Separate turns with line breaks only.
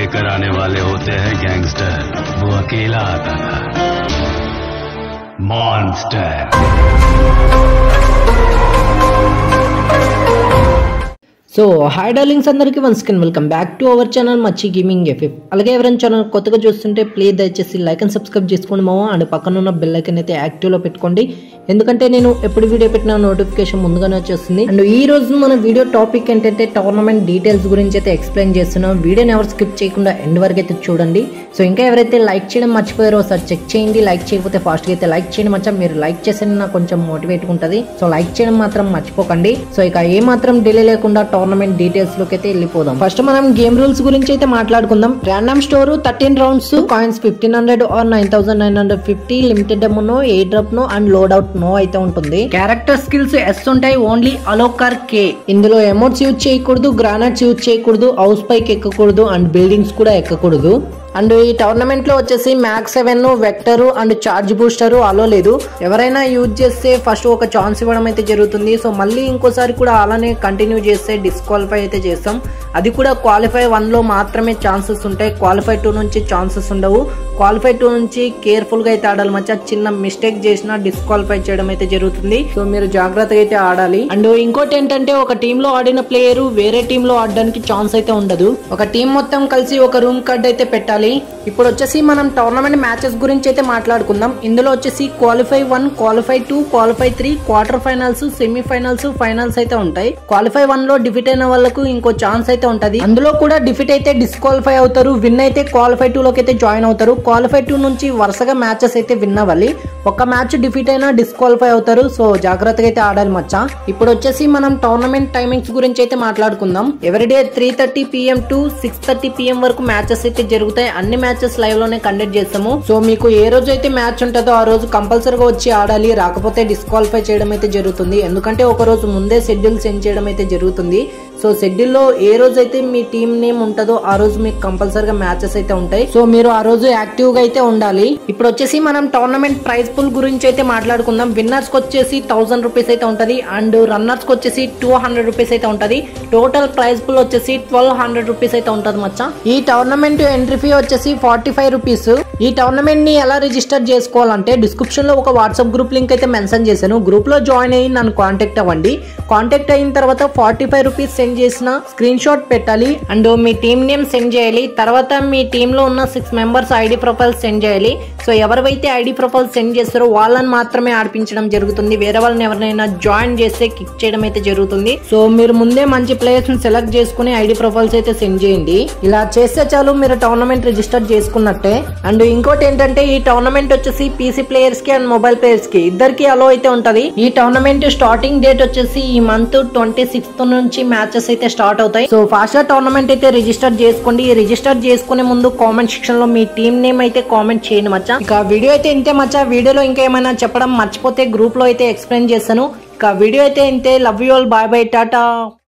लेकर आने वाले होते हैं गैंगस्टर वो अकेला आता था मॉन्स्टर
సో హాయ్ డార్లింగ్స్ అందరికీ once again welcome back to our channel Machi gaming FF అలాగే ఎవరైనా ఛానల్ కొత్తగా చూస్తుంటే ప్లీజ్ దయచేసి లైక్ అండ్ సబ్స్క్రైబ్ చేసుకోండి మామ అండ్ పక్కన ఉన్న బెల్ ఐకన్ అయితే యాక్టివ్లో పెట్టుకోండి ఎందుకంటే నేను ఎప్పుడు వీడియో పెట్టినా నోటిఫికేషన్ ముందుగానే వచ్చేస్తుంది అండ్ ఈ రోజు మన వీడియో టాపిక్ ఏంటంటే టోర్నమెంట్ డీటెయిల్స్ గురించి అయితే ఎక్స్ప్లెయిన్ చేస్తున్నాం వీడియోని ఎవరు స్కిప్ చేయకుండా ఎండ్ వరకు అయితే చూడండి సో ఇంకా ఎవరైతే లైక్ చేయడం మర్చిపోయారో ఒకసారి చెక్ చేయండి లైక్ చేయకపోతే ఫాస్ట్గా అయితే లైక్ చేయండి మచ్చా మీరు లైక్ చేస్తే నాకు కొంచెం మోటివేట్ ఉంటుంది సో లైక్ చేయడం మాత్రం మర్చిపోకండి సో ఇక ఏ మాత్రం డిలే లేకుండా టోర్నమెంట్ డీటెయిల్స్ లోకి అయితే వెళ్ళిపోదాం ఫస్ట్ మనం గేమ్ రూల్స్ గురించి అయితే మాట్లాడుకుందాం random store thirteen rounds coins fifteen hundred or nine thousand nine hundred fifty limited no airdrop no and loadout no అయితే ఉంటుంది క్యారెక్టర్ స్కిల్స్ ఎస్ ఉంటాయి ఓన్లీ అలోకర్ కే ఇందులో ఎమోట్స్ యూజ్ చేయకూడదు గ్రానైట్స్ యూజ్ చేయకూడదు హౌస్ పైకి ఎక్కకూడదు అండ్ బిల్డింగ్స్ కూడా ఎక్కకూడదు అండ్ ఈ టోర్నమెంట్ లో వచ్చేసి max seven vector and charge booster allow లేదు ఎవరైనా యూజ్ చేస్తే ఫస్ట్ ఒక ఛాన్స్ ఇవ్వడం అయితే జరుగుతుంది సో మళ్ళీ ఇంకోసారి కూడా అలానే కంటిన్యూ చేస్తే డిస్క్వాలిఫై అయితే చేస్తాం అది కూడా క్వాలిఫై వన్ లో మాత్రమే ఛాన్సెస్ ఉంటాయి క్వాలిఫై టూ నుంచి ఛాన్సెస్ ఉండవు క్వాలిఫై టూ నుంచి కేర్ఫుల్ గా అయితే ఆడాలి మచ్చా చిన్న మిస్టేక్ చేసినా డిస్క్వాలిఫై చేయడం అయితే జరుగుతుంది సో మీరు జాగ్రత్తగా అయితే ఆడాలి అండ్ ఇంకోటి ఏంటంటే ఒక టీమ్ లో ఆడిన ప్లేయర్ వేరే టీమ్ లో ఆడడానికి ఛాన్స్ అయితే ఉండదు ఒక టీం మొత్తం కలిసి ఒక రూమ్ కార్డ్ అయితే పెట్టాలి ఇప్పుడు వచ్చేసి మనం టోర్నమెంట్ మ్యాచెస్ గురించి అయితే మాట్లాడుకుందాం ఇందులో వచ్చేసి qualify one qualify two qualify three quarter finals semi finals finals అయితే ఉంటాయి క్వాలిఫై వన్ లో డిఫిట్ అయిన వాళ్ళకు ఇంకో ఛాన్స్ అయితే ఉంటది అందులో కూడా డిఫిట్ అయితే డిస్క్వాలిఫై అవుతారు విన్ అయితే క్వాలిఫై టూ లోకి అయితే జాయిన్ అవుతారు క్వాలిఫై టూ నుంచి వరుసగా మ్యాచెస్ అయితే విన్ అవ్వాలి ఒక మ్యాచ్ డిఫీట్ అయినా డిస్క్వాలిఫై అవుతారు సో జాగ్రత్తగా అయితే ఆడాలి మచ్చా ఇప్పుడు వచ్చేసి మనం టోర్నమెంట్ టైమింగ్స్ గురించి అయితే మాట్లాడుకుందాం everyday three thirty PM to six thirty PM వరకు మ్యాచెస్ అయితే జరుగుతాయి అన్ని మ్యాచెస్ లైవ్ లోనే కండక్ట్ చేస్తాము సో మీకు ఏ రోజు అయితే మ్యాచ్ ఉంటుందో ఆ రోజు కంపల్సరీగా వచ్చి ఆడాలి రాకపోతే డిస్క్వాలిఫై చేయడం అయితే జరుగుతుంది ఎందుకంటే ఒక రోజు ముందే షెడ్యూల్ సెండ్ చేయడం అయితే జరుగుతుంది సో షెడ్యూల్లో ఏ రోజు అయితే మీ టీం నేమ్ ఉంటుందో ఆ రోజు మీకు కంపల్సరీగా మ్యాచెస్ అయితే ఉంటాయి సో మీరు ఆ రోజు యాక్టివ్ గా అయితే ఉండాలి ఇప్పుడు వచ్చేసి మనం టోర్నమెంట్ ప్రైజ్ పూల్ గురించి అయితే మాట్లాడుకుందాం విన్నర్స్ కి వచ్చేసి థౌసండ్ రూపీస్ అయితే ఉంటది అండ్ రన్నర్స్ కి వచ్చేసి టూ హండ్రెడ్ రూపీస్ అయితే ఉంటది టోటల్ ప్రైజ్ పూల్ వచ్చేసి ట్వెల్వ్ హండ్రెడ్ రూపీస్ అయితే ఉంటది మచ్చ ఈ టోర్నమెంట్ ఎంట్రీ ఫీ వచ్చేసి ఫార్టీ ఫైవ్ రూపీస్ ఈ టోర్నమెంట్ ని ఎలా రిజిస్టర్ చేసుకోవాలంటే డిస్క్రిప్షన్ లో ఒక వాట్సాప్ గ్రూప్ లింక్ అయితే మెన్షన్ చేశాను గ్రూప్ లో జాయిన్ అయ్యి నన్ను కాంటాక్ట్ అవ్వండి కాంటాక్ట్ అయిన తర్వాత ఫార్టీ ఫైవ్ రూపీస్ సెండ్ చేసిన స్క్రీన్ షాట్ పెట్టాలి అండ్ మీ టీమ్ నేమ్ సెండ్ చేయాలి తర్వాత మీ టీమ్ లో ఉన్న six members ID profiles send చేయాలి సో ఎవరైతే ఐడి ప్రొఫైల్ సెండ్ చేస్తారో వాళ్ళని మాత్రమే ఆడిపించడం జరుగుతుంది వేరే వాళ్ళని ఎవరినైనా జాయిన్ చేస్తే కిక్ చేయడం అయితే జరుగుతుంది సో మీరు ముందే మంచి ప్లేయర్స్ ని సెలెక్ట్ చేసుకుని ఐడి ప్రొఫైల్స్ అయితే సెండ్ చేయండి ఇలా చేస్తే చాలు మీరు టోర్నమెంట్ రిజిస్టర్ చేసుకున్నట్టే అండ్ ఇంకోటి ఏంటంటే ఈ టోర్నమెంట్ వచ్చేసి పీసీ ప్లేయర్స్ కి అండ్ మొబైల్ ప్లేయర్స్ కి ఇద్దరికి అలో అయితే ఉంటది ఈ టోర్నమెంట్ స్టార్టింగ్ డేట్ వచ్చేసి ఈ మంత్ ట్వంటీ సిక్స్త్ నుంచి మ్యాచెస్ అయితే స్టార్ట్ అవుతాయి సో ఫాస్ట్ గా టోర్నమెంట్ అయితే రిజిస్టర్ చేసుకోండి రిజిస్టర్ చేసుకునే ముందు కామెంట్ సెక్షన్ లో మీ టీమ్ నేమ్ అయితే కామెంట్ చేయండి మచ్చా ఇక వీడియో అయితే ఇంతే మచ్చా వీడియోలో ఇంకా ఏమైనా చెప్పడం మర్చిపోతే గ్రూప్ లో అయితే ఎక్స్ప్లెయిన్ చేస్తాను ఇక వీడియో అయితే ఇంతే love you all bye bye Tata